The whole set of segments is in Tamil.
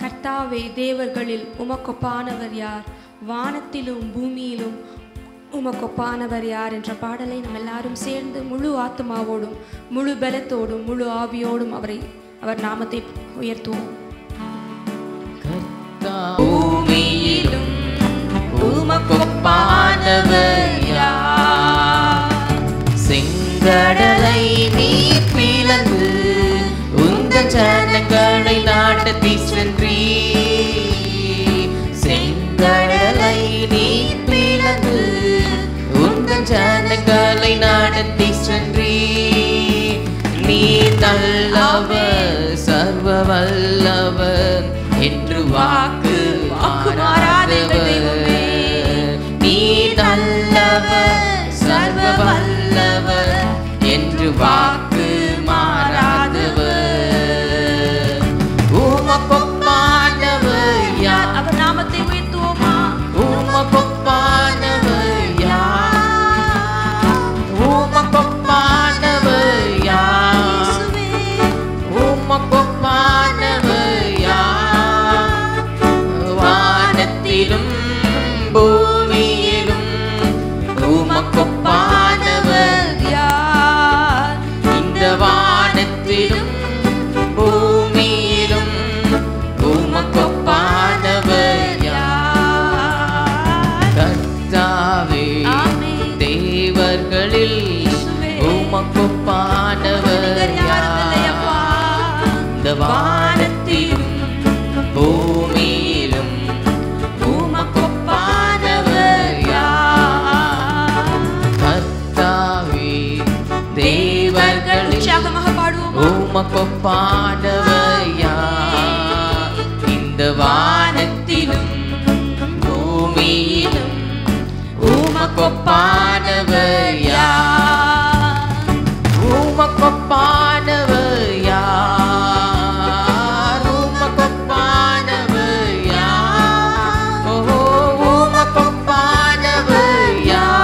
கர்த்தாவே தேவர்களில் உமக்கொப்பானவர் யார் வானத்திலும் பூமியிலும் உமக்கொப்பானவர் யார் என்ற பாடலை நம்ம எல்லாரும் சேர்ந்து முழு ஆத்மாவோடும் முழு பலத்தோடும் முழு ஆவியோடும் அவரை அவர் நாமத்தை உயர்த்துவோம் பூமியிலும் உமக்கொப்பானவர் யார் செங்கடலை நீர் பிளந்து உந்த ஜனங்களை நாட்டத்தி சென்றீ செங்கடலை நீர் பிளந்து உந்த ஜனங்களை நாடத்தி சென்றீ நீ நல்லவர் சர்வ வல்லவர் என்று வாக்கு வாக்கு மாறாத எங்கள் தெய்வமே. நீ நல்லவர் சர்வ வல்லவர் என்று வாக்கு மாறாதவர் உமக்கொப்பானவர் யார் அவர் நாமத்தை உயர்த்துவோமா உமக்கொப்பானவர் யார் உமக்கொப்பானவர் யார் உமக்கொப்பானவர் யார் வானத்திலும் பூமியிலும் உமக்கொப்பானவர் யார் இந்த வானத்திலும் பூமியிலும் உமக்கொப்பானவர் யார் கர்த்தாவே ஆமென். தேவர்களில் இயேசுவே. உமக்கொப்பானவர் நிகர் யாரும் இல்லையப்பா. யார் இந்த வானத்திலும் பூமியிலும் உமக்கொப்பானவர் யார் கர்த்தாவே தேவர்களில் உற்சாகமாக பாடுவோமா உமக்கொப்பானவர் யார் இந்த வானத்திலும் பூமியிலும் உமக்கொப்பானவர் யார் உமக்கொப்பானவர் யார் உமக்கொப்பானவர் யார் ஓ உமக்கொப்பானவர்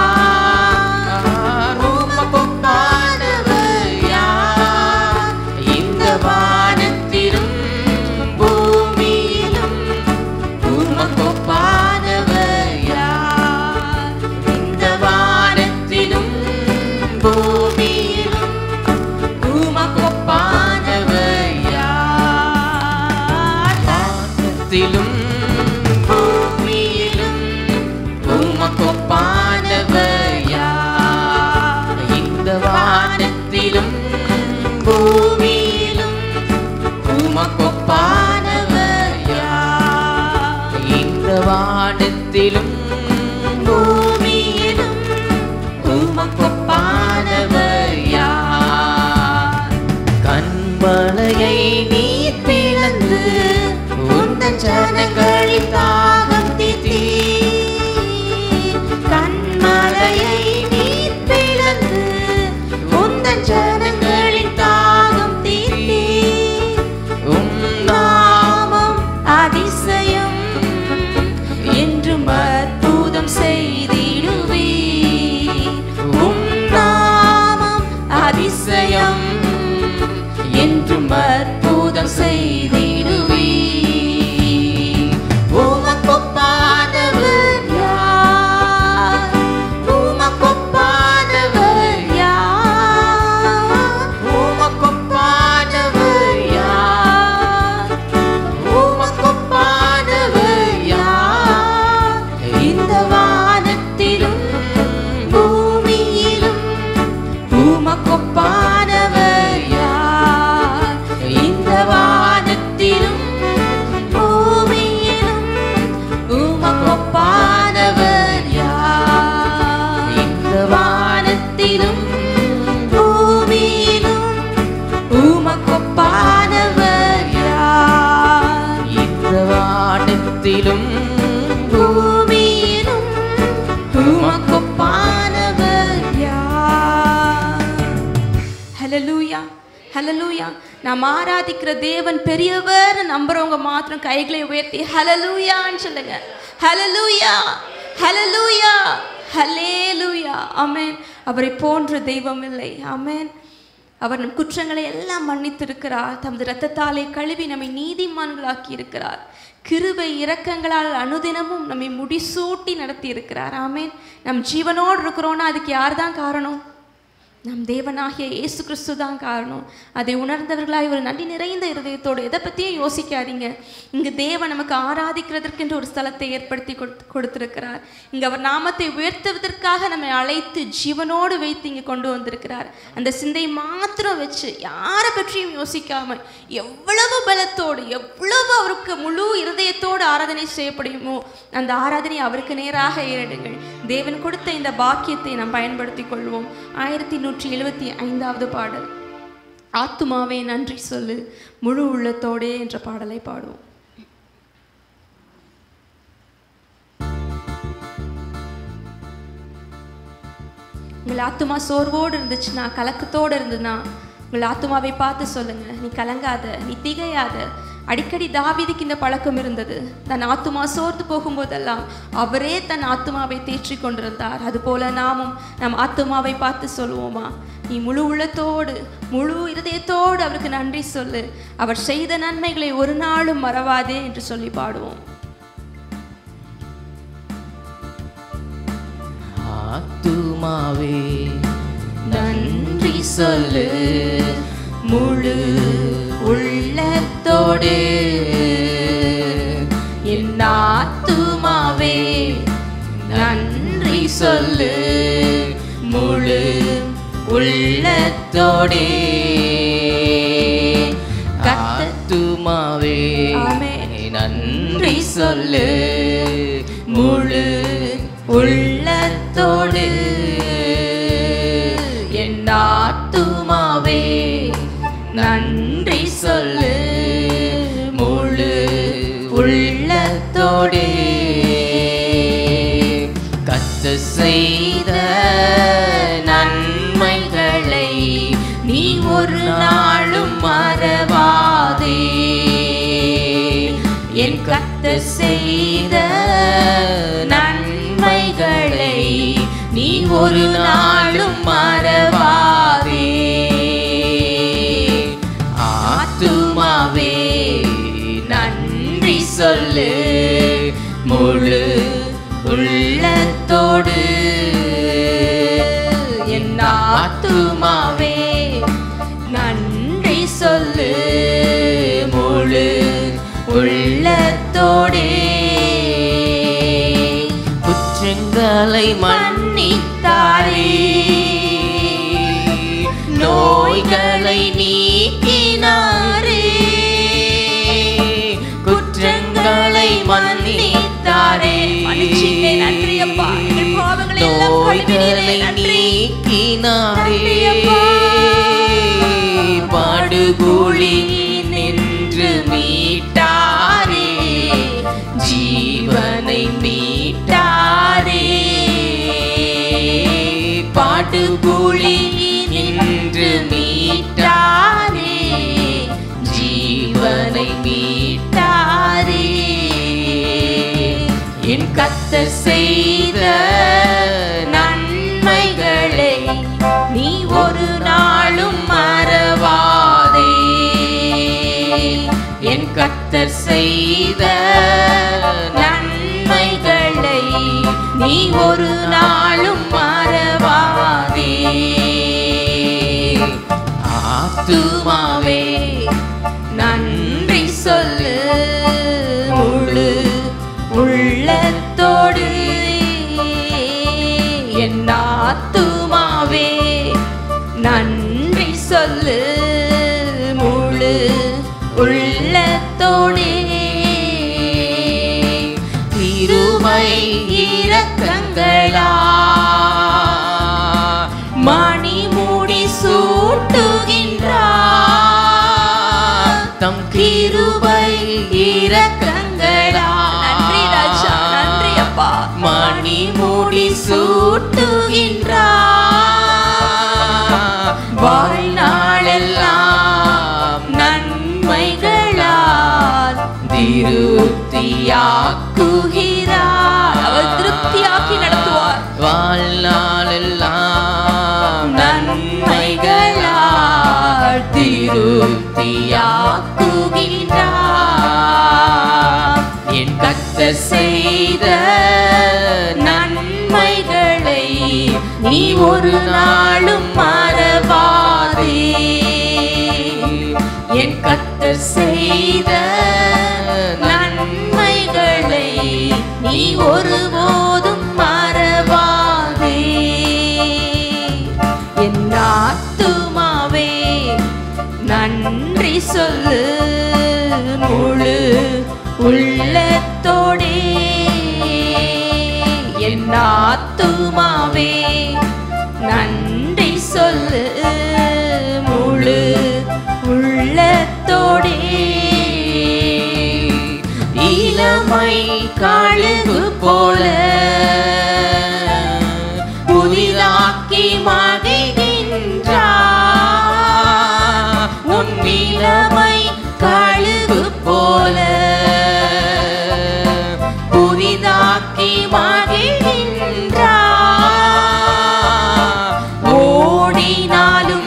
யார் உமக்கொப்பானவர் யார் இந்த வானத்திலும் பூமியிலும் உமக்கொப்பானவர் யார் இந்த வானத்திலும் பூமியிலும் உமக்கொப்பானவர் யார் வானத்திலும் பூமியிலும் உமக்கொப்பானவர் யார் இந்த வானத்திலும் பூமியிலும் உமக்கொப்பானவர் யார் இந்த வானத்திலும் பூமியிலும் உமக்கொப்பானவர் யார் கண்மலையை நீ பிளந்து உந்தன் ஜனங்களின் தாகம் தீர்த்தீ கண்மலையை நீ பிளந்து உந்தன் ஜனங்களின் தாகம் தீர்த்தீ உம் நாமம் அதிசயம் என்றும் அற்புதம் செய்திடுவே உம் நாமம் அதிசயம் என்றும் அற்புதம் செய்திடுவே உமக்கொப்பானவர் யார் உமக்கொப்பானவர் யார் உமக்கொப்பானவர் யார் உமக்கொப்பானவர் யார் இந்த வானத்திலும் பூமியிலும் உமக்கொப்பானவர் யார் இந்த வானத்திலும் பூமியிலும் உமக்கொப்பானவர் யார் இந்த வானத்திலும் பூமியிலும் உமக்கொப்பானவர் யார் இந்த வானத்திலும் பூமியிலும் உமக்கொப்பானவர் யார் ஹலலூயா ஹலலூயா நாம் ஆராதிக்கிற தேவன் பெரியவர் நம்புறவங்க மாத்திரம் கைகளை உயர்த்தி ஹலலூயான்னு சொல்லுங்க ஹலலூயா ஹலலூயா ஹலேலூயா ஆமென் அவரை போன்ற தெய்வம் இல்லை ஆமென் அவர் நம் குற்றங்களை எல்லாம் மன்னித்திருக்கிறார் தமது இரத்தத்தாலே கழுவி நம்மை நீதிமான்களாக்கி இருக்கிறார் கிருபை இரக்கங்களால் அனுதினமும் நம்மை முடிசூட்டி நடத்தி இருக்கிறார் ஆமேன் நம் ஜீவனோடு இருக்கிறோன்னா அதுக்கு யார் தான் காரணம் நம் தேவனாகிய இயேசு கிறிஸ்து தான் காரணம் அதை உணர்ந்தவர்களாய் ஒரு நன்றி நிறைந்த இருதயத்தோடு எதை பற்றியும் யோசிக்காதீங்க இங்கு தேவன் நமக்கு ஆராதிக்கிறதற்கென்று ஒரு ஸ்தலத்தை ஏற்படுத்தி கொடுத்து கொடுத்திருக்கிறார் இங்கே அவர் நாமத்தை உயர்த்துவதற்காக நம்மை அழைத்து ஜீவனோடு வைத்து இங்கே கொண்டு வந்திருக்கிறார் அந்த சிந்தை மாத்திரம் வச்சு யாரை பற்றியும் யோசிக்காம எவ்வளவு பலத்தோடு எவ்வளவு அவருக்கு முழு இருதயத்தோடு ஆராதனை செய்யப்படுமோ அந்த ஆராதனை அவருக்கு நேராக ஏறிடுங்கள் தேவன் கொடுத்த இந்த பாக்கியத்தை நாம் பயன்படுத்திக் கொள்வோம் ஆயிரத்தி நூற்றி எழுபத்தி ஐந்தாவது பாடல் ஆத்துமாவே நன்றி சொல்லு முழு உள்ளத்தோடே என்ற பாடலை பாடுவோம் உங்கள் ஆத்துமா சோர்வோடு இருந்துச்சுன்னா கலக்கத்தோடு இருந்ததுன்னா உங்கள் ஆத்துமாவை பார்த்து சொல்லுங்க நீ கலங்காத நீ திகையாத அடிக்கடி தாவீதுக்கு இந்த பழக்கம் இருந்தது தன் ஆத்துமா சோர்ந்து போகும்போதெல்லாம் அவரே தன் ஆத்துமாவை தேற்றி கொண்டிருந்தார் அதுபோல நாமும் நம் ஆத்துமாவை பார்த்து சொல்லுவோமா நீ முழு உள்ளத்தோடு முழு இருதயத்தோடு அவருக்கு நன்றி சொல்லு அவர் செய்த நன்மைகளை ஒரு நாளும் மறவாதே என்று சொல்லி பாடுவோம் ஆத்துமாவே நன்றி சொல்லு முழு உள்ளத்தோடு என் ஆத்துமாவே நன்றி சொல்லு முழு உள்ளத்தோடே ஆத்துமாவே ஆமென். நன்றி சொல்லு முழு உள்ளத்தோடு என் ஆத்துமாவே நன்றி சொல்லு முழு உள்ளத்தோடு கத்து செய்த நன்மைகளை நீ ஒரு நாளும் மறவாதே என் கத்த செய்த நன்மைகளை நீ ஒரு நாளும் மறவாதே ஆத்துமாவே நன்றி சொல்லு முழு உள்ளத்தோடு என் ஆத்துமாவே நன்றி சொல்லு முழு உள்ளத்தோடே குற்றங்களை மன்னித்தாரே நோய்களை நீக்கினாரே குற்றங்களை மன்னித்தாரே மன்னிச்சீங்களே, நன்றி அப்பா. எங்கள் பாவங்களை எல்லாம் கழுவினீரே, நோய்களை நன்றி. நீக்கினாரே நன்றி அப்பா. பாடுகூழி நின்று மீட்டாரே ஜீவனை மீட்டாரே பாடுகூழி நின்று மீட்டாரே ஜீவனை மீட்டாரே என் கத்த செய்த நன்மைகளை நீ ஒரு நாளும் மறவாதே என் கத்தர் செய்த நன்மைகளை நீ ஒரு நாளும் மறவாதே ஆத்துமாவே நன்றி சொல்லு முழு உள்ளத்தோடு என் ஆத்துமாவே நன்றி சொல்லு முழு உள்ளத்தோடே இருமை இரக்கங்களா மணி மூடி சூட்டுகின்றார் தம் கிருபை இரக்கங்களா நன்றி ராஜா, நன்றி அப்பா. மணி மூடி சூட்டுகின்றார் வாழ்நாளெல்லாம் நன்மைகளால் திருப்தியாக்குகிறார் அவர் திருப்தியாக்கி நடத்துவார். வாழ்நாளெல்லாம் நன்மைகளால் திருப்தியாக்குகின்றார் என் கத்த செய்த நன்மைகளை நீ ஒரு நாளும் மறவாதே என் கத்த செய்த நன்மைகளை நீ ஒருபோதும் மறவாதே என் ஆத்துமாவே நன்றி சொல்லு முழு உள்ளத்தோடே என் ஆத்துமாவே நன்றி சொல்லு முழு உள்ளத்தோடே இளமை கழுகு போல புதிதாக்கி மகிழ்கின்றார் உன் இளமை கழுகு போல புதிதாக்கி மகிழ்கின்றார் ஓடினாலும்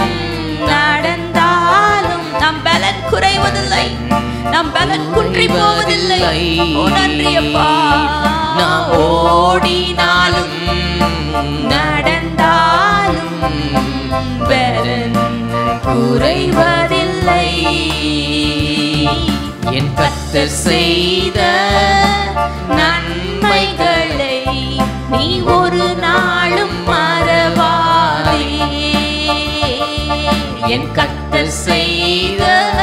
நடந்தாலும் நம் பலன் குறைவதில்லை நம் பலன் குன்றி போவதில்லை ஓ நன்றி அப்பா நாம் ஓடினாலும் நடந்தாலும் பலன் குறைவதில்லை என் கத்தர் செய்த நன்மைகளை நீ ஒரு நாளும் மறவாதே என் கத்தர் செய்த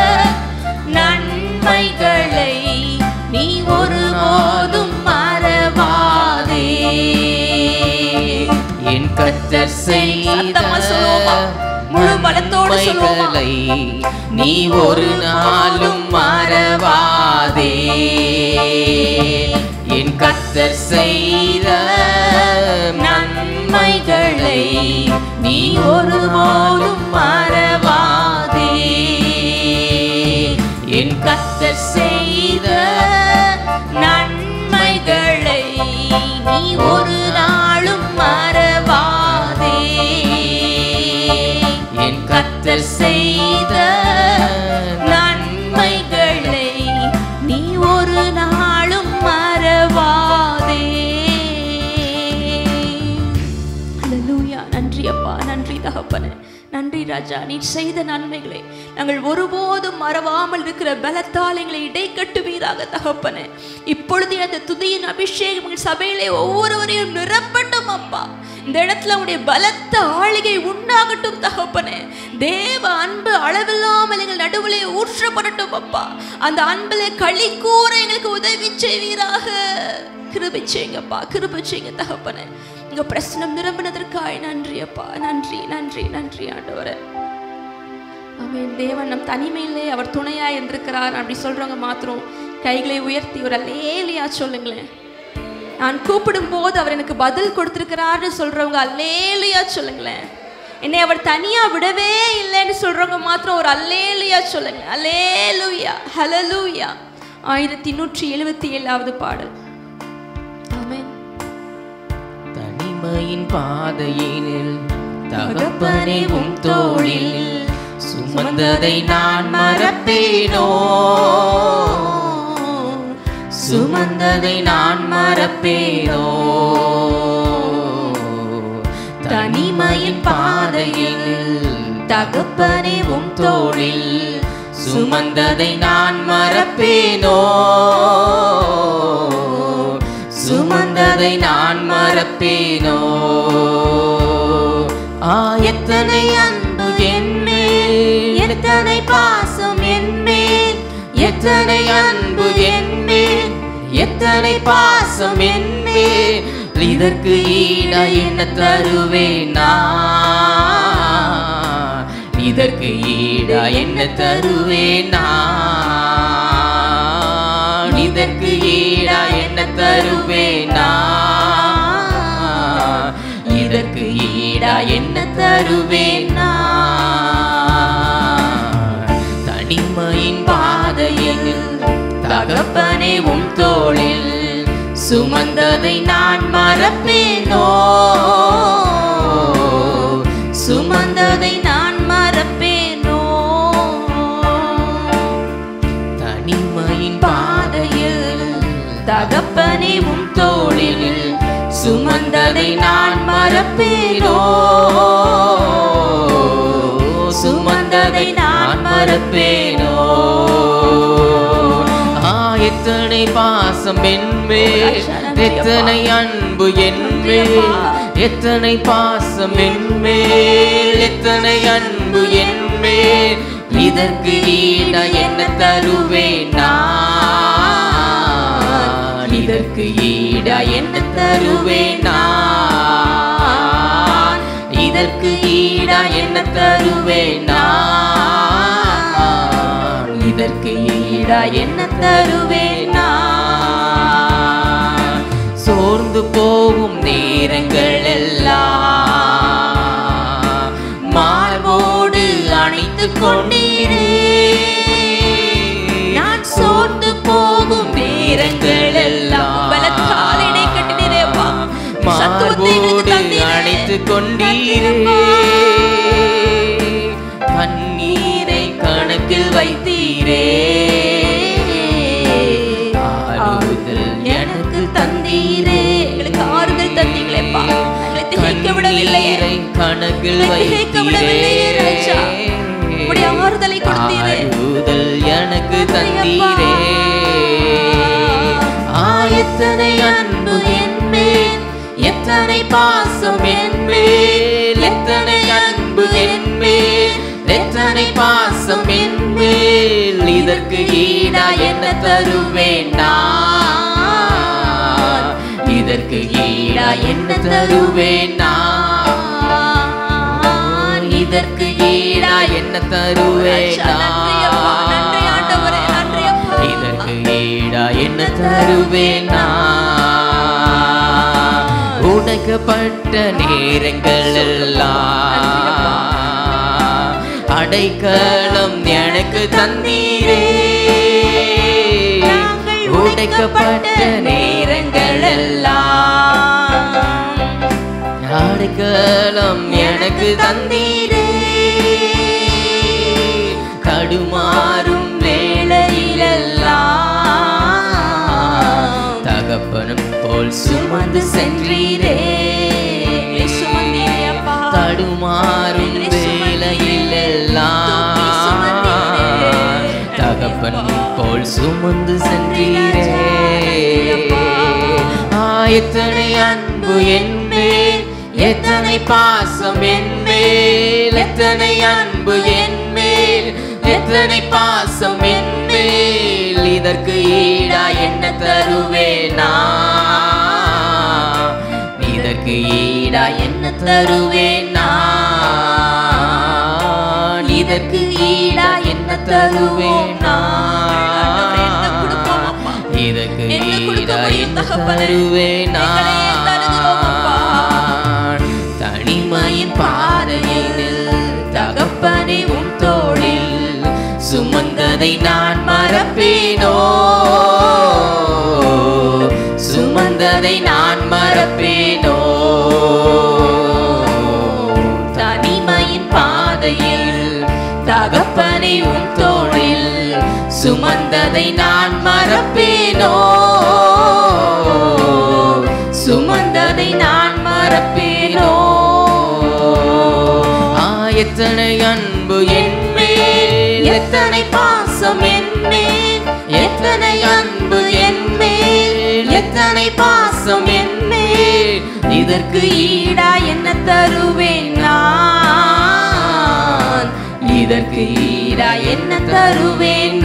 நன்மைகளை நீ ஒருபோதும் மறவாதே என் கத்தர் செய்த சத்தமா சொல்லுவோமா? முழு பலத்தோடு சொல்லுவோமா? நன்மைகளை நீ ஒரு நாளும் மறவாதே என் கத்தர் செய்த நன்மைகளை நீ ஒருபோதும் மறவாதே என் கத்தர் செய்த நன்மைகளை நீ ஒரு நாளும் மறவாதே என் கத்தர் செய்த நன்மைகளை நீ ஒரு நாளும் மறவாதே அல்லேலூயா நன்றி அப்பா நன்றி தகப்பனே நன்றி ராஜா நீ செய்த நன்மைகளை நாங்கள் ஒருபோதும் மறவாமல் இருக்கிற பலத்தால் எங்களை இடைக்கட்டுவீராக தகப்பனே இப்பொழுதே அந்த துதியின் அபிஷேகம் எங்கள் சபையிலே ஒவ்வொருவரையும் நிரப்பட்டும் அப்பா இந்த இடத்துல உடைய பலத்த ஆளிகை உண்டாகட்டும் தகப்பனே தேவ அன்பு அளவில்லாமல் எங்கள் நடுவிலே ஊற்றப்படட்டும் அப்பா அந்த அன்பிலே களி கூற எங்களுக்கு உதவி செய்வீராக கிருபை செய்யுங்கப்பா கிருபை செய்யுங்க தகப்பனே உங்க பிரசனம் நிரம்பினதற்காய் நன்றி அப்பா நன்றி நன்றி நன்றி ஆண்டவரே ஆமென் தேவன் நம் தனிமையிலே அவர் துணையா இருந்திருக்கிறார் அப்படி சொல்றவங்க மாத்திரம் கைகளை உயர்த்தி ஒரு அல்லேலியா சொல்லுங்களேன் நான் கூப்பிடும் போது அவர் எனக்கு பதில் கொடுத்திருக்கிறார்னு சொல்றவங்க அல்லேலியா சொல்லுங்களேன் என்னை அவர் தனியா விடவே இல்லைன்னு சொல்றவங்க மாத்திரம் ஒரு அல்லேலியா சொல்லுங்க அல்லேலுயா ஹலலூயா ஆயிரத்தி நூற்றி எழுபத்தி ஏழாவது பாடல் ஆமென் தனிமையின் பாதையினில் தகப்பனே உம் தோளில் சுமந்ததை நான் மறப்பேனோ சுமந்ததை நான் மறப்பேனோ தனிமையின் பாதையில் தகப்பனே உம் தோளில் சுமந்ததை நான் மறப்பேனோ சுமந்ததை நான் மறப்பேனோ ஆ எத்தனை அன்பு என்மேல் எத்தனை பாசம் என்மேல் எத்தனை அன்பு என்மேல் எத்தனை பாசம் என்மேல் இதற்கு ஈடா என்ன தருவேன் நான் இதற்கு ஈடா என்ன தருவேன் நான் இதற்கு ஈடா என்ன தருவேன் நான் இதற்கு ஈடா என்ன தருவேன் நான் தனிமையின் பாதையில் தகப்பனே உம் தோளில் சுமந்ததை நான் மறப்பேனோ சுமந்ததை நான் மறப்பேனோ தகப்பனே உம் தோளில் சுமந்ததை நான் மறப்பேனோ சுமந்ததை நான் மறப்பேனோ ஆ எத்தனை பாசம் என்மேல் எத்தனை அன்பு என்மேல் எத்தனை பாசம் என்மேல் எத்தனை அன்பு என்மேல் இதற்கு ஈட என்ன தருவேன் நான் இதற்கு ஈட என்ன தருவேன் நான் இதற்கு ஈட என்ன தருவேன் நான் இதற்கு ஈட என்ன தருவேன் நான் சோர்ந்து போகும் நேரங்கள் எல்லாம் மார்போடு அணைத்து கொண்டீரே நான் சோர்ந்து போகும் நேரங்கள் எல்லாம் பலத்தால் இடை கட்டினீரே அப்பா. சத்துவத்தை எங்களுக்கு மார்போடு தந்தீரே. அணைத்து கொண்டீரே கண்ணீரை கணக்கில் வைத்தீரே ஆறுதல் எனக்கு தந்தீரே எங்களுக்கு ஆறுதல் தந்தீங்களேப்பா எங்களை திகைக்க விடவில்லையே கண்ணீரை கணக்கில் எங்களை திகைக்க விடவில்லையே ராஜா. உம்முடைய ஆறுதலை கொடுத்தீரே. ஆறுதல் எனக்கு நன்றி அப்பா. தந்தீரே ஆ எத்தனை அன்பு என்மேல் எத்தனை பாசம் என்மேல் எத்தனை அன்பு என்மேல் எத்தனை பாசம் என்மேல் இதற்கு ஈடா என்ன தருவேன் நான் இதற்கு ஈடா என்ன தருவேன் நான் இதற்கு ஈடா என்ன தருவேன் ராஜா, நன்றி அப்பா, நன்றி ஆண்டவரே, நன்றி அப்பா. இதற்கு ஈடா என்ன தருவேன் நான் உடைக்கப்பட்ட நேரங்கள் எல்லாம் அடைக்கலம் எனக்கு தந்தீரே நாங்கள் உடைக்கப்பட்ட நேரங்கள் எல்லாம் அடைக்கலம் எனக்கு தந்தீரே தடுமாறும் வேளையிலெல்லாம் தகப்பனும் போல் சுமந்து சென்றீரே எங்களை சுமந்தீரே அப்பா. தடுமாறும் எங்களை சுமந்தீரே. வேளையிலெல்லாம் தகப்பன் போல் சுமந்து சென்றீரே ஆ, எத்தனை அன்பு என்மேல் எத்தனை பாசம் என்மேல் எத்தனை அன்பு என்மேல் எத்தனை பாசம் என்மேல் இதற்கு ஈடா என்ன தருவேனா இதற்கு ஈடா என்ன தருவேனா இதற்கு ஈடா என்ன தருவேனா என்ன கொடுப்போம் அப்பா? இதற்கு என்ன கொடுக்க ஈடா முடியும் என்ன தகப்பனே? தருவேனா எங்களையே தருகிறோம் அப்பா. தனிமையின் பாதையில் தகப்பனே உன் தோளில் சுமந்ததை நான் மறப்பேனோ சுமந்ததை நான் மறப்பேனோ தனிமையின் பாதையில் தகப்பனை உன் தோளில் சுமந்ததை நான் மறப்பேனோ சுமந்ததை நான் மறப்பேனோ ஆ, எத்தனை அன்பு என்மேல் எத்தனை பாசம் என்மேல் எத்தனை அன்பு என்மேல் எத்தனை பாசம் என்மேல் இதற்கு ஈடா என்ன தருவேன் நான் இதற்கு ஈடா என்ன தருவேன்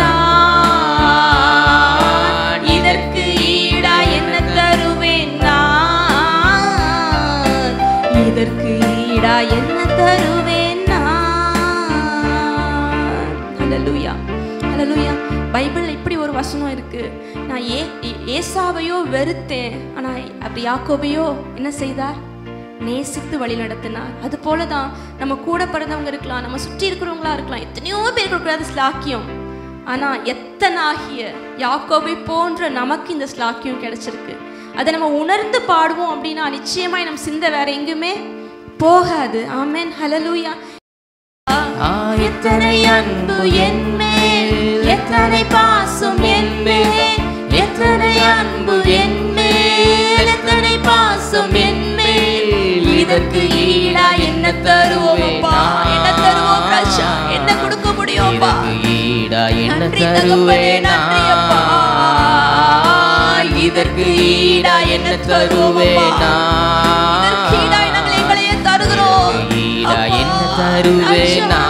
நான் இதற்கு ஈடா என்ன தருவேன் நான் இதற்கு ஈடா என்ன தருவேன் நான் ஹalleluya ஹalleluya பைபிள்ல இப்படி ஒரு வசனம் இருக்கு நான் ஏ ஏ- ஏசாவையோ வெறுத்தேன் ஆனா அப்படி யாக்கோபையோ என்ன செய்தார் நேசித்து வழி நடத்தினார் அது போல தான் நம்ம கூட பிறந்தவங்க இருக்கலாம் நம்ம சுற்றி இருக்கிறவங்களா இருக்கலாம் எத்தனையோ பேர் கொடுக்குறது ஸ்லாக்கியம் ஆனா எத்தனாகிய யாக்கோபை போன்ற நமக்கு இந்த ஸ்லாக்கியம் கிடைச்சிருக்கு அதை நம்ம உணர்ந்து பாடுவோம் அப்படின்னா நிச்சயமாய் நம் சிந்தை வேற எங்குமே போகாது ஆமென் ஹalleluya ஆ, எத்தனை அன்பு என்மேல் எத்தனை பாசம் என்மேல் எத்தனை அன்பு என்மேல் இதற்கு ஈடா என்ன தருவோம் அப்பா என்ன தருவோம் ராஜா என்ன கொடுக்க முடியும் அப்பா இதற்கு ஈடா என்ன நன்றி தகப்பனே, தருவேனா நன்றி அப்பா. இதற்கு ஈடா என்ன தருவேனா இதற்கு ஈடாய் நாங்கள் எங்களையே தருகிறோம் இதற்கு ஈடா அப்பா, என்ன தருவேனா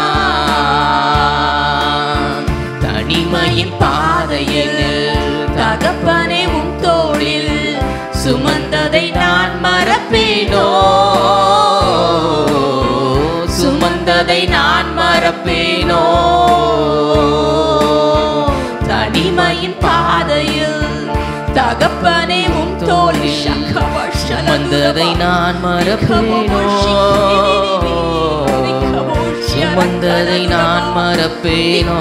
ராஜா. தனிமையின் பாதையில் தகப்பனே உம் தோளில் சுமந்ததை நான் மறப்பேனோ சுமந்ததை நான் மறப்பேனோ தனிமையின் பாதையில் தகப்பனே உம் தோளில் சுமந்ததை நான் மறப்பேனோ சுமந்ததை நான் மறப்பேனோ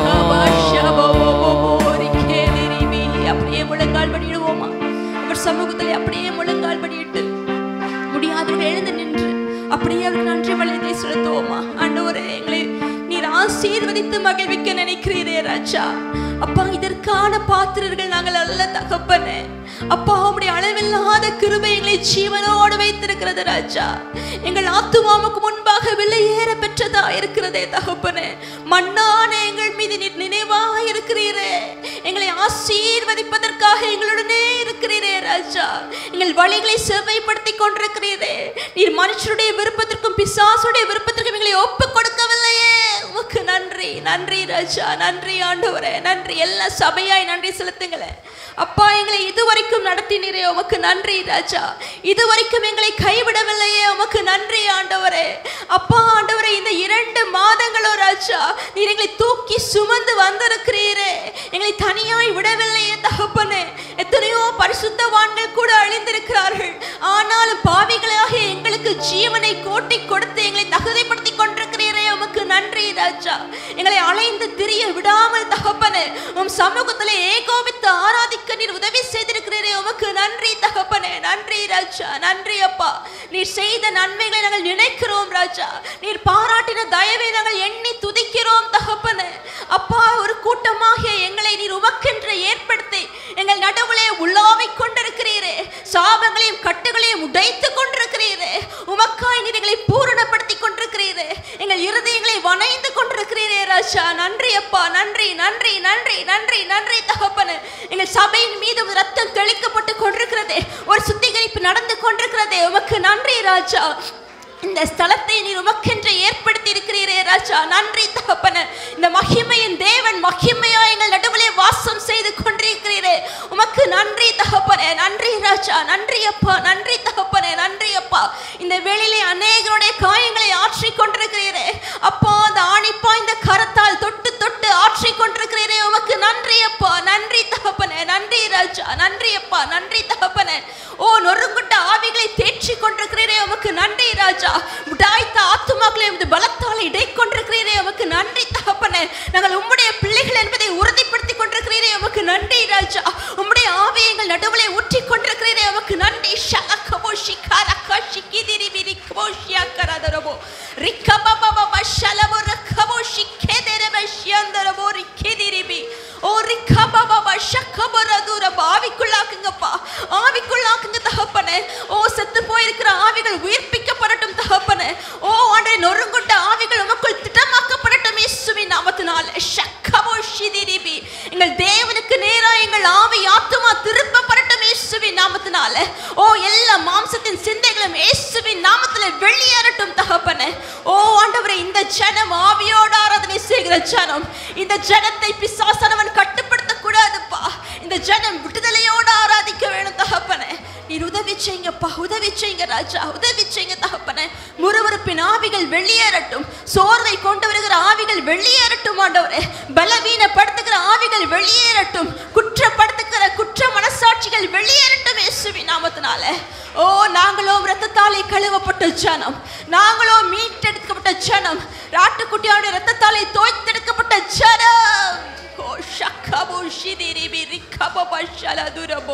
அப்படியே முழங்கால் பண்ணிடுவோமா அவர் சமூகத்திலே அப்படியே முழங்கால் பண்ணிட்டு முடியாதவர்கள் எழுந்து நின்று அப்படியே அவருக்கு நன்றி வழியத்தை செலுத்துவோமா ஆண்டவரே எங்களை நீர் ஆசீர்வதித்து மகிழ்விக்க நினைக்கிறீரே ராஜா அப்பா இதற்கான பாத்திரர்கள் நாங்கள் அல்ல தகப்பனே அப்பா உம்முடைய அளவில்லாத கிருபை எங்களை ஜீவனோடு வைத்திருக்கிறது ராஜா எங்கள் ஆத்துமாவுக்கு முன்பாக விலையேற பெற்றதா இருக்கிறதே தகப்பனே மண்ணான எங்கள் மீது நீர் நினைவாக இருக்கிறீரே எங்களை ஆசீர்வதிப்பதற்காக எங்களுடனே இருக்கிறீரே ராஜா எங்கள் வழிகளை செவ்வைப்படுத்தி கொண்டிருக்கிறீரே நீர் மனுஷருடைய விருப்பத்திற்கும் பிசாசுடைய விருப்பத்திற்கும் எங்களை ஒப்பு கொடுக்கவில்லையே உமக்கு நன்றி நன்றி ராஜா நன்றி ஆண்டவரே நன்றி எல்லா சபையாய் நன்றி செலுத்துங்களேன் அப்பா எங்களை இதுவரைக்கும் நடத்தினீரே உமக்கு நன்றி ராஜா இதுவரைக்கும் எங்களை கைவிடவில்லையே உமக்கு நன்றி ஆண்டவரே அப்பா ஆண்டவரே இந்த இரண்டு மாதங்களோ ராஜா நீர் எங்களை தூக்கி சுமந்து வந்திருக்கிறீரே எங்களை தனியாய் விடவில்லையே தகப்பனே எத்தனையோ பரிசுத்தவான்கள் கூட அழிந்திருக்கிறார்கள் ஆனாலும் பாவிகளாக எங்களுக்கு ஜீவனை கோட்டி கொடுத்து எங்களை தகுதிப்படுத்தி கொண்டிருக்கிறீரே உமக்கு நன்றி ராஜா எங்களை அலைந்து திரிய விடாமல் தகப்பனே உம் சமூகத்திலே ஏகோபித்து ஆராதிக்க நீர் உதவி செய்திருக்கிறீரே உமக்கு நன்றி தகப்பனே நன்றி ராஜா நன்றி அப்பா நீர் செய்த நன்மைகளை நாங்கள் நினைக்கிறோம் ராஜா நீர் பாராட்டின தயவை நாங்கள் எண்ணி துதிக்கிறோம் தகப்பனே அப்பா ஒரு கூட்டமாக எங்களை நீர் உமக்கென்று ஏற்படுத்தி எங்கள் நடுவிலே உள்ளாவிக் கொண்டிருக்கிறீரே சாபங்களையும் கட்டுகளையும் உடைத்து கொண்டிருக்கிறீரே உமக்காய் நீர் எங்களை பூரணப்படுத்தி கொண்டிருக்கிறீரே எங்கள் இருதயங்களை வணைந்து கொண்டிருக்கிறீரே ராஜா நன்றி அப்பா நன்றி நன்றி நன்றி நன்றி நன்றி தகப்பனே எங்கள் சபையின் மீது ஒரு ரத்தம் தெளிக்கப்பட்டு கொண்டிருக்கிறதே ஒரு சுத்திகரிப்பு நடந்து கொண்டிருக்கிறதே உமக்கு நன்றி ராஜா இந்த ஸ்தலத்தை நீர் உமக்கென்று ஏற்படுத்தி இருக்கிறீரே ராஜா நன்றி தகப்பன இந்த மகிமையின் தேவன் மகிமையா எங்கள் நடுவிலே வாசம் செய்து கொண்டிருக்கிறீரே உமக்கு நன்றி தகப்பனே நன்றி ராஜா நன்றி அப்பா நன்றி தகப்பனே நன்றி அப்பா இந்த வெளியிலே அநேகருடைய காயங்களை ஆற்றி கொண்டிருக்கிறீரே அப்பா அந்த ஆணிப்பா இந்த கரத்தால் தொட்டு தொட்டு ஆற்றி கொண்டிருக்கிறீரே உமக்கு நன்றி அப்பா நன்றி தகப்பனே நன்றி ராஜா நன்றி அப்பா நன்றி தகப்பனே ஓ நொறுங்குட்ட ஆவிகளை தேற்றி கொண்டிருக்கிறீரே உமக்கு நன்றி ராஜா உடாய்த்த ஆத்துமாக்களை உமது பலத்தால் இடை கொண்டிருக்கிறீரே உமக்கு நன்றி தகப்பனே நாங்கள் உம்முடைய பிள்ளைகள் என்பதை உறுதிப்படுத்தி கொண்டிருக்கிறீரே உமக்கு நன்றி ராஜா உம்முடைய ஆவியை எங்கள் நடுவிலே ஊற்றி கொண்டிருக்கிறீரே உமக்கு நன்றி ஷலக்கபோ ஷிகாரக்கா ஷிகிதிரி விரி கபோ ஷியாக்கரதரபோ ரிக்கபபபப ஷலபோ ரக்கபோ ஷிக்கேதரப ஷியந்தரபோ ரிக்கிதிரிபி ஓ ரிக்கபபப ஷக்கபரதுரப ஆவிக்குள்ளாக்குங்கப்பா ஆவிக்குள்ளாக்குங்க தகப்பனே ஓ செத்து போயிருக்கிற ஆவிகள் உயிர்ப்பிக்கப்படட்டும் தகப்பனே ஓ ஆண்டே நொறுங்குண்ட ஆவிகள் உமக்குள் திட்டமாக்கப்படட்டும் இயேசுவின் நாமத்தினாலே ஷக்கபோ ஷிதிரிபி எங்கள் தேவனுக்கு நேரா எங்கள் ஆவி ஆத்துமா திருப்பப்படட்டும் இயேசுவின் நாமத்தினாலே ஓ எல்லா மாம்சத்தின் சிந்தைகளும் இயேசுவின் நாமத்திலே வெளியேறட்டும் தகப்பனே ஓ ஆண்டவரே இந்த ஜனம் ஆவியோட ஆராதனை செய்கிற ஜனம் இந்த ஜனத்தை பிசாசனவன் கட்டுப்படுத்த கூடாதுப்பா இந்த ஜனம் விடுதலையோட ஆராதிக்க வேணும் தகப்பனே நீர் உதவி செய்யுங்கப்பா உதவி செய்யுங்க ராஜா உதவி செய்யுங்க தகப்பனே முறுமுறுப்பின் ஆவிகள் வெளியேறட்டும் சோர்வை கொண்டு வருகிற ஆவிகள் வெளியேறட்டும் ஆண்டவரே பலவீனப்படுத்துகிற ஆவிகள் வெளியேறட்டும் குற்றப்படுத்துகிற குற்ற மனசாட்சிகள் வெளியேறட்டும் இயேசுவின் நாமத்தினாலே ஓ நாங்களோ ரத்தத்தாலே கழுவப்பட்ட ஜனம் நாங்களோ மீட்டெடுக்கப்பட்ட ஜனம் ராட்டுக்குட்டியோட ரத்தத்தாலே தோய்த்தெடுக்கப்பட்ட ஜனம் ஓ ஷக்கபோ ஷிதிரிபி ரிக்கபோ பஷலதுரபோ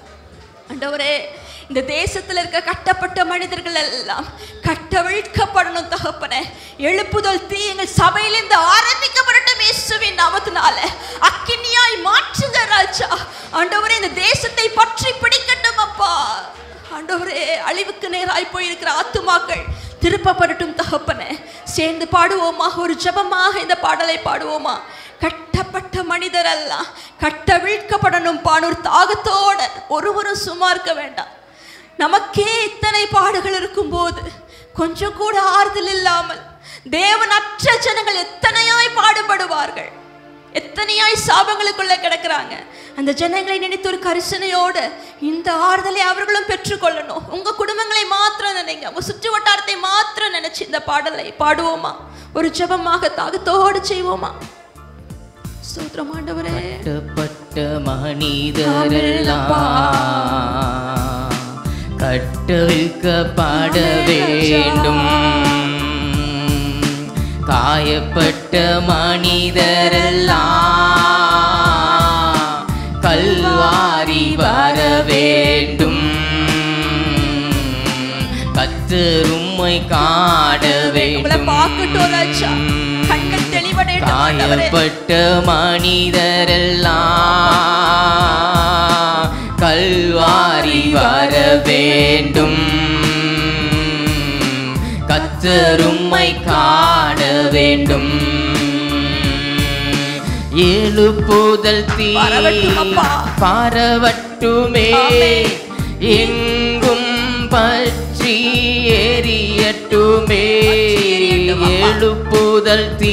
ஆண்டவரே இந்த தேசத்துல இருக்க கட்டப்பட்ட மனிதர்கள் எல்லாம் கட்டவிழ்க்கப்படணும் தகப்பனே எழுப்புதல் தீ எங்கள் சபையிலிருந்து ஆரம்பிக்கப்படட்டும் இயேசுவின் நாமத்தினால அக்கினியாய் மாற்றுங்க ராஜா ஆண்டவரே இந்த தேசத்தை பற்றி பிடிக்கட்டும் அப்பா ஆண்டவரே அழிவுக்கு நேராய் போயிருக்கிற ஆத்துமாக்கள் திருப்பப்படட்டும் தகப்பனே சேர்ந்து பாடுவோமா ஒரு ஜெபமாக இந்த பாடலை பாடுவோமா கட்டப்பட்ட மனிதர் அல்ல கட்டவிழ்க்கப்படணும் பானூர் தாகத்தோட ஒருவரும் சும்மா இருக்க வேண்டாம் நமக்கே இத்தனை பாடுகள் இருக்கும்போது கொஞ்சம் கூட ஆறுதல் இல்லாமல் தேவனற்ற ஜனங்கள் எத்தனையாய் பாடுபடுவார்கள் எத்தனையாய் சாபங்களுக்குள்ள கிடக்குறாங்க அந்த ஜனங்களை நினைத்து ஒரு கரிசனையோடு இந்த ஆறுதலை அவர்களும் பெற்றுக்கொள்ளணும் உங்க குடும்பங்களை மாத்திரம் நினைங்க உங்க சுற்று வட்டாரத்தை மாத்திரம் நினைச்சு இந்த பாடலை பாடுவோமா ஒரு ஜெபமாக தாகத்தோடு செய்வோமா ஸ்தோத்திரம் ஆண்டவரே கட்டப்பட்ட மனிதரெல்லாம் கட்டவிழ்க்கப்பட வேண்டும் காயப்பட்ட மனிதரெல்லாம் கல்வாரி வர வேண்டும் கத்தரும்மை காண உங்களை பார்க்கட்டும் ராஜா வேண்டும் கண்கள் தெளிவடையட்டும் ஆண்டவரே காயப்பட்ட மனிதரெல்லாம் கல்வாரி வர வேண்டும் கத்தரும்மை காண வேண்டும் எழுப்புதல் தீ பரவட்டும் அப்பா. பரவட்டுமே ஆமென். எங்கும் பற்றி எரியட்டுமே எரியட்டும் அப்பா. எழுப்புதல் தீ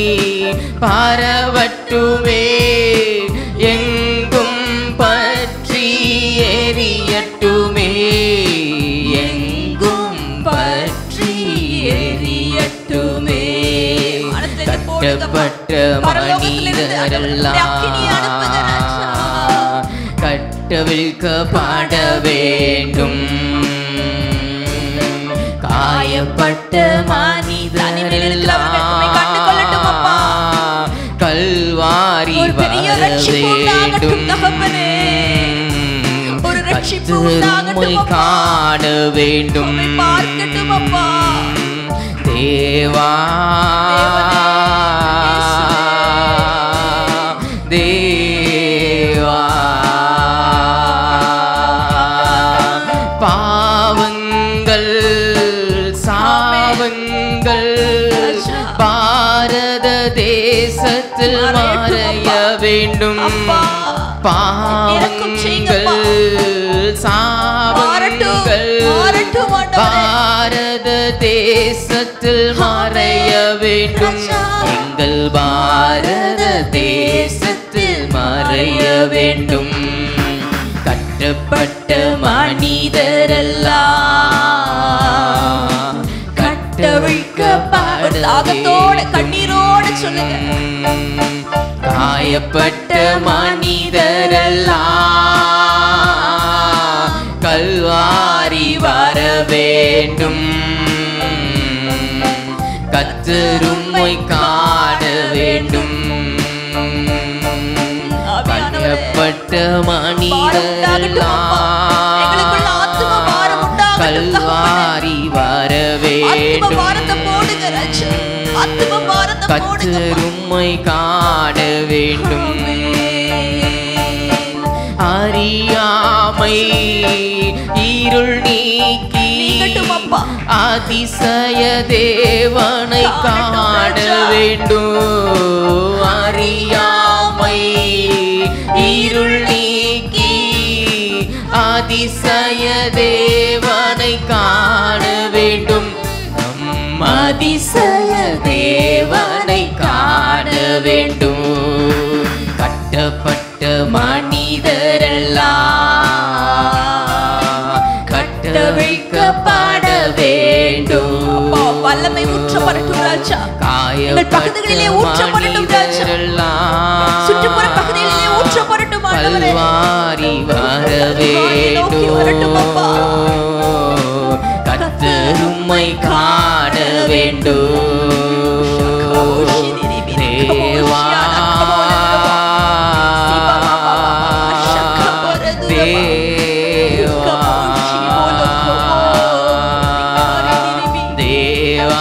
பரவட்டுமே எங்கும் பற்றி எரியட்டுமே எங்கும் பற்றி எரியட்டுமே வானத்திலிருந்து போடுங்கப்பா. கட்டப்பட்ட பரலோகத்திலிருந்து ஆண்டவரே, அக்கினியை அனுப்புங்க ராஜா. மனிதரெல்லாம் கட்டவிழ்க்கப்பட வேண்டும் காயப்பட்ட தனிமையில் இருக்கிறவர்கள் உம்மை கண்டுகொள்ளட்டும் அப்பா. மனிதரெல்லாம் கல்வாரி ஒரு பெரிய வர ரட்சிப்பு உண்டாகட்டும் வேண்டும் தகப்பனே. ஒரு ரட்சிப்பு கர்த்தர் உண்டாகட்டும் உம்மை அப்பா. காண வேண்டும் உம்மை பார்க்கட்டும் அப்பா. தேவா தேவா பாவங்கள் சாவங்கள் ராஜா. பாரத தேசத்தில் மறையட்டும் மறைய அப்பா. வேண்டும் அப்பா. இரக்கம் செய்யுங்கப்பா. பாவங்கள் மாறட்டும், சாவங்கள் மாறட்டும் ஆண்டவரே. பாரத தேசத்தில் மறைய வேண்டும் ராஜா. எங்கள் பாரத தேசத்தில் மறைய வேண்டும் கட்டப்பட்ட மனிதரெல்லாம் கட்டவிழ்க்கப்பட தாகத்தோட கண்ணீரோட சொல்லுங்க காயப்பட்ட மனிதரெல்லாம் கல்வாரி வர வேண்டும் கத்தரும்மை காண வேண்டும் காயப்பட்ட எங்களுக்குள்ள ஆத்தும பாரம் மனிதரெல்லாம் உண்டாகட்டும் கல்வாரி வர ஆத்தும பாரத்தை வேண்டும் போடுங்க ராஜா ஆத்தும பாரத்தை போடுங்க கத்தரும்மை காண வேண்டும் அறியாமை இருள் நீக்கி நீங்கட்டும் அப்பா. அதிசய தேவனை காணட்டும் காண ராஜா. வேண்டும் அறியாமை இருள் நீக்கி அதிசய தேவனை காண வேண்டும் நம் அதிசய தேவனை காண வேண்டும் கட்டப்பட்ட மனிதரெல்லாம் கட்டவிழ்க்கப்பட வேண்டும் அப்பா, வல்லமை ஊற்றப்படட்டும் ராஜா எங்கள் பகுதிகளிலே ஊற்றப்படட்டும் ராஜா. சுற்றுப்புற பகுதிகளிலே ஊற்றப்படட்டும் ஆண்டவரே. கல்வாரி வர நோக்கி வரட்டும் அப்பா. வேண்டும் கத்தரும்மை காண வேண்டும் தேவா தேவா தேவா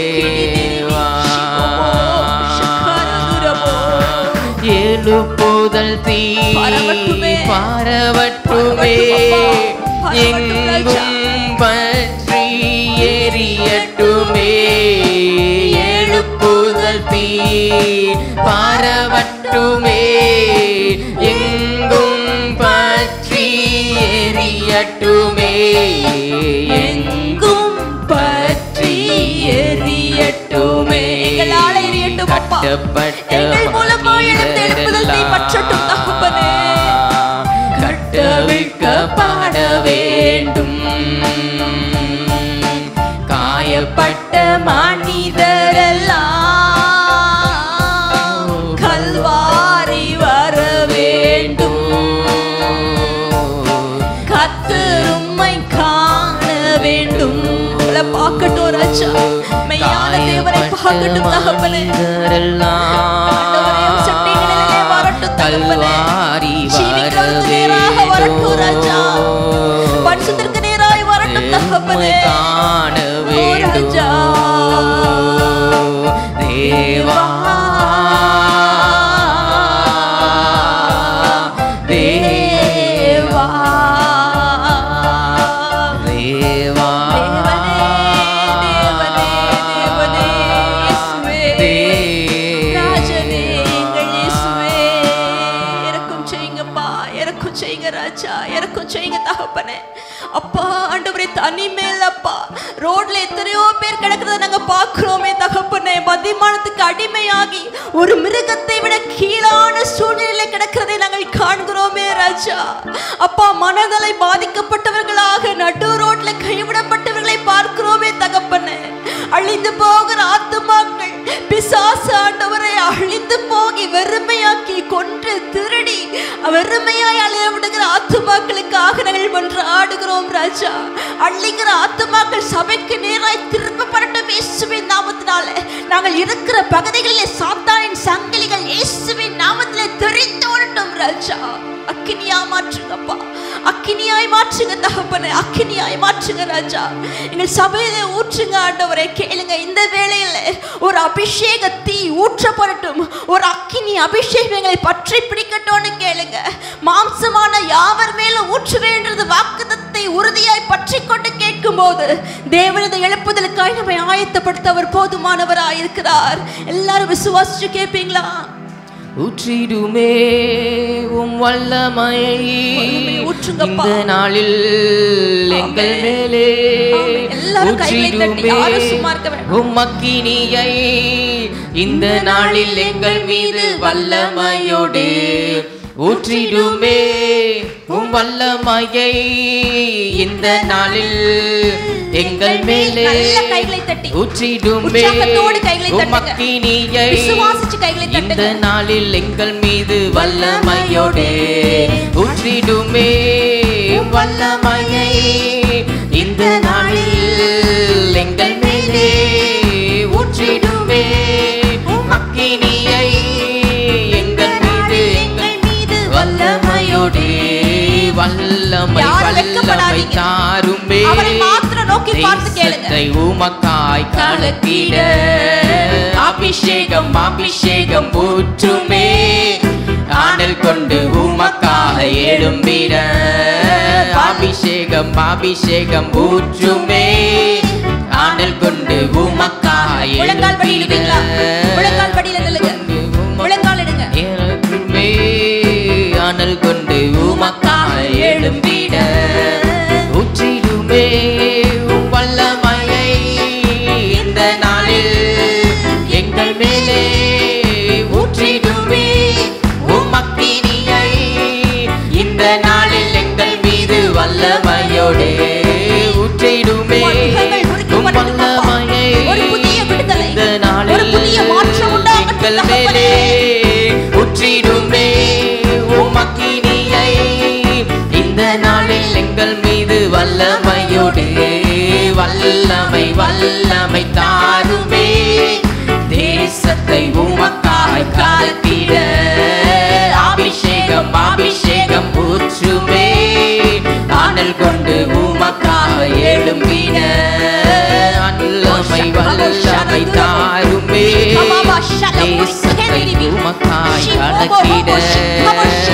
தேவா எழுப்புதல் புகழ் தீ பரவட்டுமே. பாரவட்டுமே பரவட்டும் அப்பா. பரவட்டும் எங்கும் பற்றி எரியட்டுமே எழுப்புதல் தீ பாரவட்டுமே எங்கும் பற்றி எரியட்டுமே எங்கும் பற்றி எரியட்டுமே எங்களால் எரியட்டும் அப்பா. கட்டப்பட்ட எங்கள் மூலமாய் எழுந்த எழுப்புதல் தீ பற்றட்டும் தகப்பனே. கட்டவிழ்க்கப்பட வேண்டும் காயப்பட்ட மனிதரெல்லாம் கல்வாரி வர வேண்டும் கத்தரும்மை காண வேண்டும் உங்களை பார்க்கட்டும் ராஜா மெய்யான தேவனை பார்க்கட்டும் தகப்பனே ஆண்டவரே, உம் சட்டைகளிலே வரட்டும் தகப்பனே. கல்வாரி ஜீவிக்கிறவருக்கு நேராக வரட்டும் ராஜா. பரிசுத்திற்கு நேராய் வரட்டும் தகப்பனே. காண ஓ ராஜா. தேவா தேவா. தேவா தேவனே, தேவனே, தேவனே, இயேசுவே. ராஜனே, எங்கள் இயேசுவே. இறக்கம் செய்யுங்கப்பா இறக்கம் செய்யுங்க ராஜா இறக்கம் செய்யுங்க தகப்பனே அப்பா ஆண்டவரே தனிமேல் அப்பா ரோட்ல எத்தனையோ பேர் கிடக்கிறத நாங்க பார்க்கிறோமே தகப்பனே மதிமானத்துக்கு அடிமையாகி ஒரு மிருகத்தை விட கீழான சூழ்நிலையில கிடக்கிறதை நாங்கள் காண்கிறோமே ராஜா அப்பா மனதலை பாதிக்கப்பட்டவர்களாக நடு ரோட்ல கைவிடப்பட்டவர்களை பார்க்கிறோமே தகப்பனே அழிந்து போகிற ஆத்துமாக்கள் பிசாசு ஆண்டவரை அழிந்து போகி வெறுமையாக்கி கொன்று திருடி வெறுமையாய் அலைய விடுகிற ஆத்துமாக்களுக்காக நாங்கள் ஒன்று ஆடுகிறோம் ராஜா அள்ளிக்கிற ஆத்துமாக்கள் சபைக்கு நேராய் திருப்பப்படட்டும் இயேசுவின் நாமத்தினாலே நாங்கள் இருக்கிற பகுதிகளிலே சாத்தானின் சங்கிலிகள் இயேசுவின் நாமத்திலே தெரிந்து வரட்டும் ராஜா அக்கினியா மாற்றுங்கப்பா அக்கினியாய் மாற்றுங்க தகப்பனே அக்கினியாய் மாற்றுங்க ராஜா எங்கள் சபையிலே ஊற்றுங்க ஆண்டவரே கேளுங்க இந்த வேளையில ஒரு அபிஷேக தீ ஊற்றப்படட்டும் ஒரு அக்கினி அபிஷேகம் எங்களை பற்றி பிடிக்கட்டும்னு கேளுங்க மாம்சமான யாவர் மேலும் ஊற்றுவேன்றது வாக்குத்தத்தை உறுதியாய் பற்றி கொண்டு கேட்கும் போது தேவனது எழுப்புதலுக்காய் நம்மை ஆயத்தப்படுத்த அவர் போதுமானவராய் இருக்கிறார் எல்லாரும் விசுவாசிச்சு கேட்பீங்களா ஊற்றிடுமே உம் வல்லமையை வல்லமையை ஊற்றுங்கப்பா. இந்த நாளில் எங்கள் ஆமென். மேலே ஆமென். எல்லாரும் கைகளை தட்டி, ஊற்றிடுமே யாரும் சும்மா இருக்க வேண்டாம். உம் அக்கினியை இந்த நாளில் எங்கள் மீது வல்லமையோடு ஊற்றிடுமே உம் வல்லமையை இந்த நாளில் எங்கள் மேலே நல்ல கைகளை தட்டி. ஊற்றிடுமே உற்சாகத்தோடு கைகளை உம் தட்டுங்க. அக்கினியை விசுவாசிச்சு கைகளை இந்த தட்டுங்க. நாளில் எங்கள் மீது வல்லமையோடே ஊற்றிடுமே வல்லமையை இந்த நாளில் எங்கள் மேலே ஊற்றிடுமே அக்கினியை எங்கள் மீது எங்கள் மீது வல்லமையோடே வல்லமை யாரும் வல்லமை வெட்கப்படாதீங்க. தாருமே அவரை மாத்திரம் நோக்கி பார்த்து கேளுங்க. தேசத்தை உமக்காய் கலக்கிட அபிஷேகம் அபிஷேகம் ஊற்றுமே ஆடல் கொண்டு உமக்காக எழும்பிட அபிஷேகம் அபிஷேகம் ஊற்றுமே ஆடல் கொண்டு உமக்காக முழங்கால் படி இடுவீங்களா முழங்கால் படியில நில்லுங்க முழங்கால் இடுங்க எனக்குமே அனல் கொண்டு உமக்காக எழும்பிட ஊற்றிடுமே உம் வல்லமையை இந்த நாளில் எங்கள் மேலே ஊற்றிடுமே உம் அக்கினியை இந்த நாளில் எங்கள் மீது வல்லமையோடு ஊற்றிடுமே முகங்கள் உம் முறிக்கப்படட்டும் அப்பா. வல்லமையை ஒரு புதிய விடுதலை, இந்த ஒரு நாளில் புதிய மாற்றம் உண்டாகட்டும் எங்கள் தகப்பனே. மேலே உற்றிடுமே உமக்கினியை இந்த நாளில் எங்கள் மீது வல்லமையோடு வல்லமை வல்லமை தாருமே தேசத்தை உமக்காய் காத்திட அபிஷேகம் அபிஷேகம் ஊற்றுமே ஆனல் கொண்டு உமக்காக எழும்பின வல்லமை வல்லமை தாருமே தேசத்தை உமக்காய் கலக்கிட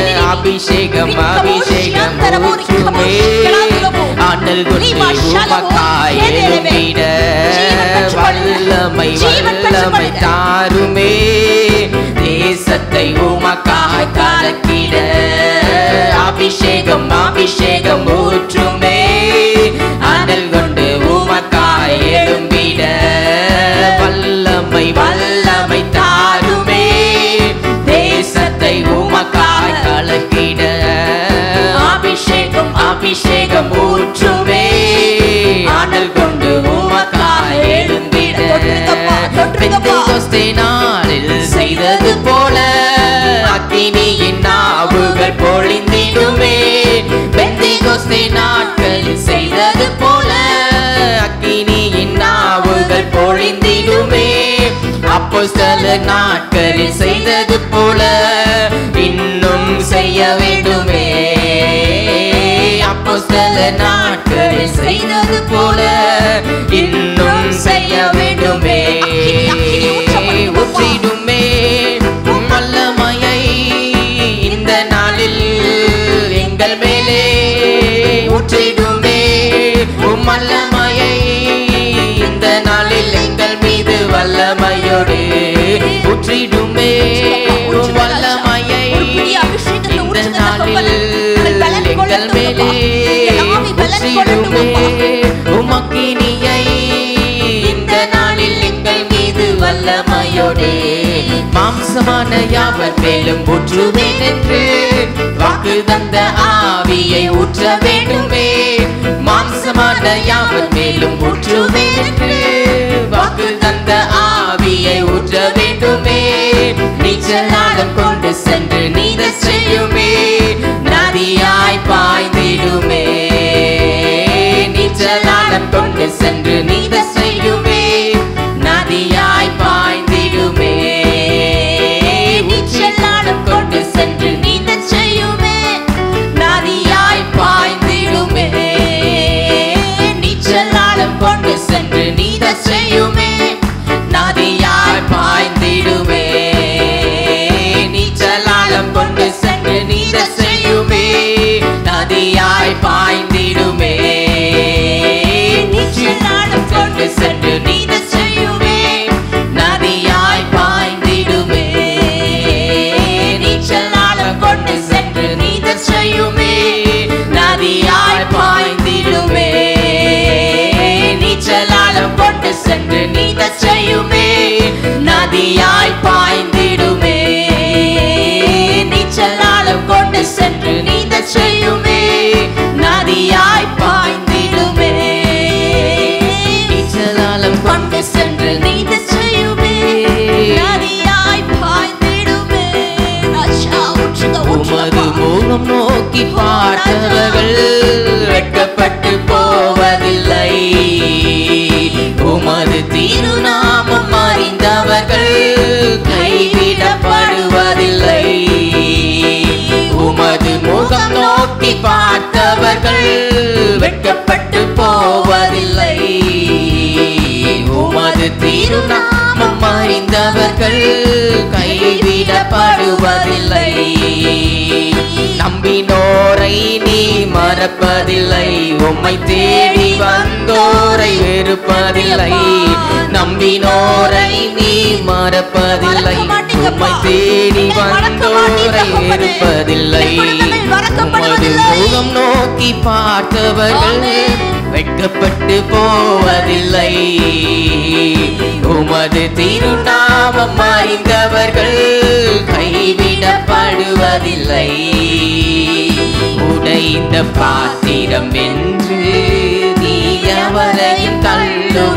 அபிஷேகம் அபிஷேகம் ஊற்றுமே ஆண்டல் கொண்டு உமக்காய் எழும்பிட வல்லமை வல்லமை தாருமே தேசத்தை உமக்காய் கலக்கிட அபிஷேகம் அபிஷேகம் ஊற்றுமே ஆண்டல் கொண்டு உமக்காய் எழும்பிட வல்லமை வல்லமை தாருமே தேசத்தை உமக்காய் கலக்கிட அபிஷேகம் அபிஷேகம் ஊற்றுமே ஆடல் கொண்டு உமக்காய் எழும்பிட பெந்தெகோஸ்தே நாளில் செய்தது போல அக்கினியின் நாவுகள் பொழிந்திடுமே பெந்தெகோஸ்தே நாட்களில் செய்தது போல அக்கினியின் நாவுகள் பொழிந்திடுமே அப்போஸ்தல நாட்களில் செய்தது போல இன்னும் செய்ய வேண்டுமே அப்போஸ்தல நாட்களில் செய்தது போல இன்னும் செய்ய வேண்டுமே ஊற்றிடுமே உம் வல்லமையை இந்த நாளில் எங்கள் மேலே ஊற்றிடுமே உம் வல்லமையை இந்த நாளில் எங்கள் மீது வல்லமையோடு ஊற்றிடுமே உம் வல்லமையை இந்த நாளில் எங்கள் மேலே ஊற்றிடுமே உமக்கினியை இந்த நாளில் எங்கள் மீது வல்லமையோடு மாம்சமான யாவர் மேலும் ஊற்றுவேன் என்று வாக்கு தந்த ஆவியை ஊற்ற வேண்டுமே மாம்சமான யாவர் மேலும் ஊற்றுவேன் என்று வாக்கு தந்த ஆவியை ஊற்ற வேண்டுமே நீச்சலாடம் கொண்டு சென்று நீத செய்யுமே நதியாய் பாய்ந்திடுமே நீச்சலாடம் கொண்டு சென்று நீத செய்யுமே நதியாய் பாய்ந்திடுமே நீச்சலாடம் கொண்டு சென்று நீந்த செய்யுமே நதியாய் பாய்ந்திடுமே நீச்சலாடம் கொண்டு சென்று நீந்த செய்யுமே நதியாய் பாய்ந்திடுமே நீச்சலாடம் கொண்டு சென்று நீந்த செய்யுமே நதியாய் பாய்ந்திடுமே நீச்சலாடம் கொண்டு சென்று நீந்த செய்யுமே நதியாய் பாய்ந்திடுமே நீச்சலாடம் கொண்டு சென்று நீந்த செய்யுமே நதியாய் பாய்ந்திடுமே நீச்சலாடம் கொண்டு சென்று நீந்த செய்யுமே நதியாய் பாய்ந்திடுமே நீச்சலாடம் கொண்டு சென்று நீந்த செய்யுமே நதியாய் பாய்ந்திடுமே நீச்சலாலம் கொண்டு சென்று நீந்த செய்யுமே நதியாய் பாய்ந்திடுமே உமது முகம் நோக்கி பார்த்தவர்கள் வெட்கப்பட்டு போவதில்லை உமது திருநாமம் அறிந்தவர்கள் கைவிடப்படுவதில்லை உமது முகம் நோக்கி பார்த்தவர்கள் வெட்கப்பட்டு போவதில்லை உமது திருநாமம் அறிந்தவர்கள் கைவிடப்படுவதில்லை நம்பினோரை நீ மறப்பதில்லை உம்மை தேடி வந்தோரை வெறுப்பதில்லை நம்பினோரை நீ மறப்பதில்லை உம்மை தேடி வந்தோரை வெறுப்பதில்லை உமது முகம் நோக்கி பார்த்தவர்கள் வெட்கப்பட்டு போவதில்லை உமது திருநாமம் அறிந்தவர்கள் கைவிடப்படுவதில்லை உடைந்த பாத்திரம் என்று நீ அவரையும் தள்ள